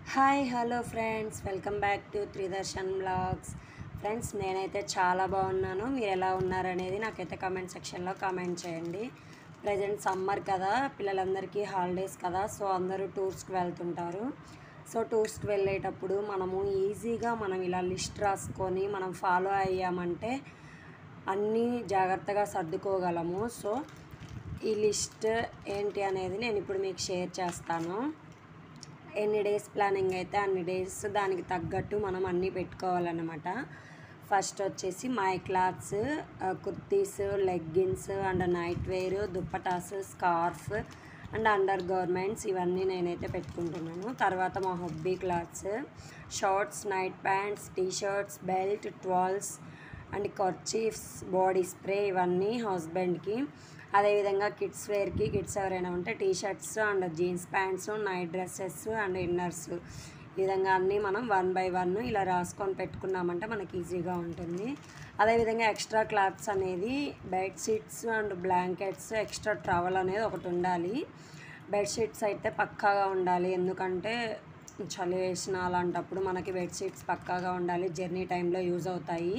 hi hello friends welcome back to Tridarshan blogs friends నేనైతే చాలా బాగున్నాను మీరు ఎలా ఉన్నారనేది నాకైతే కామెంట్ సెక్షన్లో కామెంట్ చేయండి ప్రజెంట్ సమ్మర్ కదా పిల్లలందరికీ హాలిడేస్ కదా సో అందరూ టూర్స్కి వెళ్తుంటారు సో టూర్స్కి వెళ్ళేటప్పుడు మనము ఈజీగా మనం ఇలా లిస్ట్ రాసుకొని మనం ఫాలో అయ్యామంటే అన్నీ జాగ్రత్తగా సర్దుకోగలము సో ఈ లిస్ట్ ఏంటి అనేది నేను ఇప్పుడు మీకు షేర్ చేస్తాను ఎన్ని డేస్ ప్లానింగ్ అయితే అన్ని డేస్ దానికి తగ్గట్టు మనం అన్నీ పెట్టుకోవాలన్నమాట ఫస్ట్ వచ్చేసి my clothes kurtis leggings and night wear dupattas scarf and undergarments ఇవన్నీ నేనైతే పెట్టుకుంటున్నాను తర్వాత మా hubby clothes shorts night pants T shirts belt towels and kerchiefs body spray ఇవన్నీ హస్బెండ్కి అదేవిధంగా కిడ్స్ వేర్కి కిడ్స్ ఎవరైనా ఉంటే T shirts and jeans pants night dresses and inners ఈ విధంగా అన్నీ మనం వన్ బై వన్ ఇలా రాసుకొని పెట్టుకున్నామంటే మనకి ఈజీగా ఉంటుంది అదేవిధంగా ఎక్స్ట్రా క్లాత్స్ అనేది bedsheets and blankets extra travel అనేది ఒకటి ఉండాలి బెడ్షీట్స్ అయితే పక్కాగా ఉండాలి ఎందుకంటే చలి వేసిన అలాంటప్పుడు మనకి బెడ్షీట్స్ పక్కాగా ఉండాలి జర్నీ టైంలో యూజ్ అవుతాయి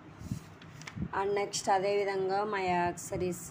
అండ్ నెక్స్ట్ అదేవిధంగా మా accessories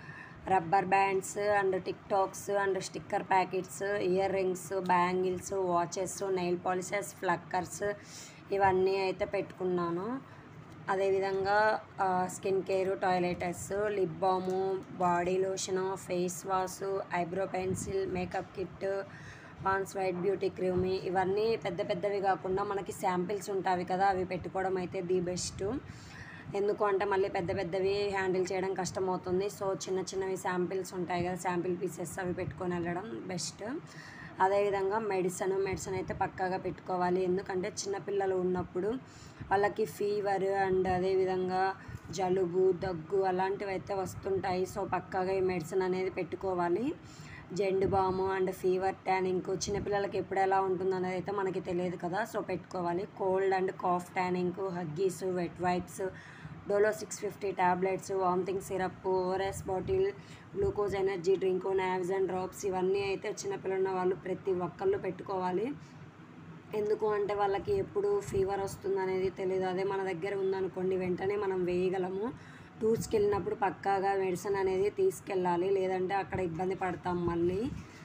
rubber bands and tic tacs and sticker packets earrings bangles watches nail polishes pluckers ఇవన్నీ అయితే పెట్టుకున్నాను అదేవిధంగా skin care toiletries lip balm body lotion face wash eyebrow pencil makeup kit Pond's white beauty cream ఇవన్నీ పెద్ద పెద్దవి కాకుండా మనకి samples ఉంటాయి కదా అవి పెట్టుకోవడం అయితే ది బెస్ట్ ఎందుకు అంటే మళ్ళీ పెద్ద పెద్దవి హ్యాండిల్ చేయడం కష్టం అవుతుంది సో చిన్న చిన్నవి శాంపిల్స్ ఉంటాయి కదా శాంపిల్ పీసెస్ అవి పెట్టుకొని వెళ్ళడం బెస్ట్ అదేవిధంగా మెడిసిన్ మెడిసిన్ అయితే పక్కాగా పెట్టుకోవాలి ఎందుకంటే చిన్నపిల్లలు ఉన్నప్పుడు వాళ్ళకి ఫీవర్ అండ్ అదేవిధంగా జలుబు దగ్గు అలాంటివి అయితే వస్తుంటాయి సో పక్కాగా ఈ మెడిసిన్ అనేది పెట్టుకోవాలి జెండు బాము అండ్ ఫీవర్ ట్యానింగ్ చిన్నపిల్లలకి ఎప్పుడు ఎలా ఉంటుందో అనేది అయితే మనకి తెలియదు కదా సో పెట్టుకోవాలి కోల్డ్ అండ్ కాఫ్ ట్యానింగ్ Huggies wet wipes Dolo six fifty tablets vomiting syrup ORS bottle glucose energy drink నావ్జన్ డ్రాప్స్ ఇవన్నీ అయితే చిన్నపిల్లలు ఉన్న వాళ్ళు ప్రతి ఒక్కళ్ళు పెట్టుకోవాలి ఎందుకు అంటే వాళ్ళకి ఎప్పుడు ఫీవర్ వస్తుంది అనేది తెలియదు అదే మన దగ్గర ఉందనుకోండి వెంటనే మనం వేయగలము టూర్స్కి వెళ్ళినప్పుడు పక్కాగా మెడిసిన్ అనేది తీసుకెళ్ళాలి లేదంటే అక్కడ ఇబ్బంది పడతాం మళ్ళీ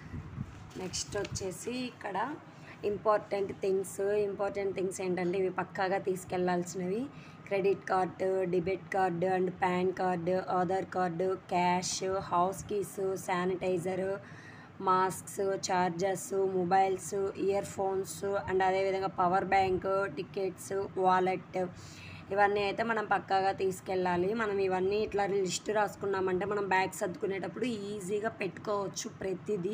నెక్స్ట్ వచ్చేసి ఇక్కడ ఇంపార్టెంట్ థింగ్స్ ఇంపార్టెంట్ థింగ్స్ ఏంటంటే ఇవి పక్కాగా తీసుకెళ్లాల్సినవి credit card debit card and PAN card Aadhaar card cash house keys sanitiser masks chargers mobiles earphones and అదేవిధంగా పవర్ బ్యాంక్ టికెట్స్ వాలెట్ ఇవన్నీ అయితే మనం పక్కాగా తీసుకెళ్ళాలి మనం ఇవన్నీ ఇట్లా లిస్ట్ రాసుకున్నామంటే మనం బ్యాగ్ సర్దుకునేటప్పుడు ఈజీగా పెట్టుకోవచ్చు ప్రతిదీ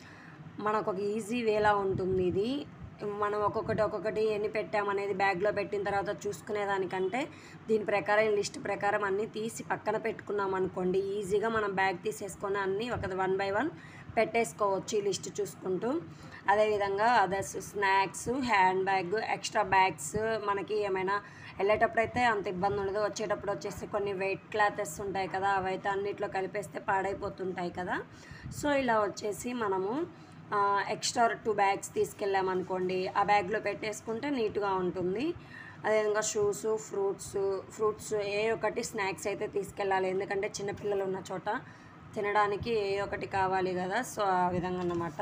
మనకు ఒక ఈజీ వేలా ఉంటుంది ఇది మనం ఒక్కొక్కటి ఒక్కొక్కటి ఎన్ని పెట్టామనేది బ్యాగ్లో పెట్టిన తర్వాత చూసుకునేదానికంటే దీని ప్రకారం లిస్ట్ ప్రకారం అన్నీ తీసి పక్కన పెట్టుకున్నాం అనుకోండి ఈజీగా మనం బ్యాగ్ తీసేసుకొని అన్నీ ఒక వన్ బై వన్ పెట్టేసుకోవచ్చు ఈ లిస్ట్ చూసుకుంటూ అదేవిధంగా others snacks handbag extra bags మనకి ఏమైనా వెళ్ళేటప్పుడు అయితే అంత ఇబ్బంది ఉండదు వచ్చేటప్పుడు వచ్చేసి కొన్ని వెయిట్ క్లాతెస్ ఉంటాయి కదా అవైతే అన్నిట్లో కలిపేస్తే పాడైపోతుంటాయి కదా సో ఇలా వచ్చేసి మనము ఎక్స్ట్రా టూ బ్యాగ్స్ తీసుకెళ్ళామనుకోండి ఆ బ్యాగ్లో పెట్టేసుకుంటే నీట్గా ఉంటుంది అదేవిధంగా షూస్ ఫ్రూట్స్ ఫ్రూట్స్ ఏ ఒకటి స్నాక్స్ అయితే తీసుకెళ్ళాలి ఎందుకంటే చిన్నపిల్లలు ఉన్న చోట తినడానికి ఏ ఒకటి కావాలి కదా సో ఆ విధంగా అన్నమాట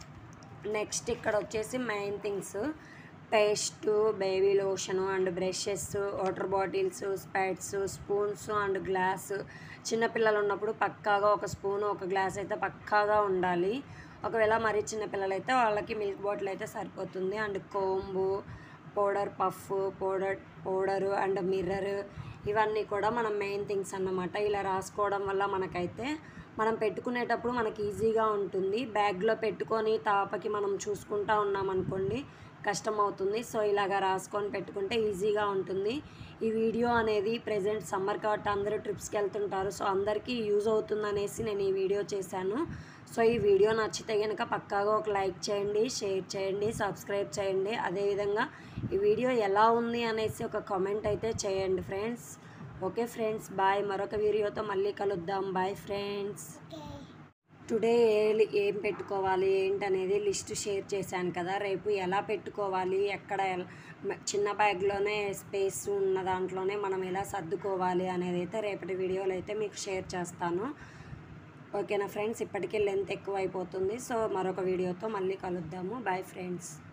నెక్స్ట్ ఇక్కడ వచ్చేసి main things paste baby lotion and brushes water bottles స్పైట్స్ స్పూన్స్ అండ్ గ్లాస్ చిన్నపిల్లలు ఉన్నప్పుడు పక్కాగా ఒక స్పూన్ ఒక గ్లాస్ అయితే పక్కాగా ఉండాలి ఒకవేళ మరీ చిన్నపిల్లలు అయితే వాళ్ళకి మిల్క్ బాటిల్ అయితే సరిపోతుంది and comb powder puff powder powder and mirror ఇవన్నీ కూడా మనం మెయిన్ థింగ్స్ అన్నమాట ఇలా రాసుకోవడం వల్ల మనకైతే మనం పెట్టుకునేటప్పుడు మనకి ఈజీగా ఉంటుంది బ్యాగ్లో పెట్టుకొని తాపకి మనం చూసుకుంటా ఉన్నామనుకోండి కష్టం అవుతుంది సో ఇలాగా రాసుకొని పెట్టుకుంటే ఈజీగా ఉంటుంది ఈ వీడియో అనేది ప్రజెంట్ సమ్మర్ కాబట్టి అందరూ ట్రిప్స్కి వెళ్తుంటారు సో అందరికీ యూజ్ అవుతుంది అనేసి నేను ఈ వీడియో చేశాను సో ఈ వీడియో నచ్చితే కనుక పక్కాగా ఒక లైక్ చేయండి షేర్ చేయండి సబ్స్క్రైబ్ చేయండి అదేవిధంగా ఈ వీడియో ఎలా ఉంది అనేసి ఒక కామెంట్ అయితే చేయండి ఫ్రెండ్స్ ఓకే ఫ్రెండ్స్ బాయ్ మరొక వీడియోతో మళ్ళీ కలుద్దాం బాయ్ ఫ్రెండ్స్ టుడే ఏ ఏం పెట్టుకోవాలి ఏంటనేది లిస్ట్ షేర్ చేశాను కదా రేపు ఎలా పెట్టుకోవాలి ఎక్కడ ఎల్- మ- చిన్న బ్యాగ్లోనే స్పేస్ ఉన్న దాంట్లోనే మనం ఎలా సర్దుకోవాలి అనేది అయితే రేపటి వీడియోలో అయితే మీకు షేర్ చేస్తాను ఓకేనా ఫ్రెండ్స్ ఇప్పటికే లెంత్ ఎక్కువ అయిపోతుంది సో మరొక వీడియోతో మళ్ళీ కలుద్దాము బాయ్ ఫ్రెండ్స్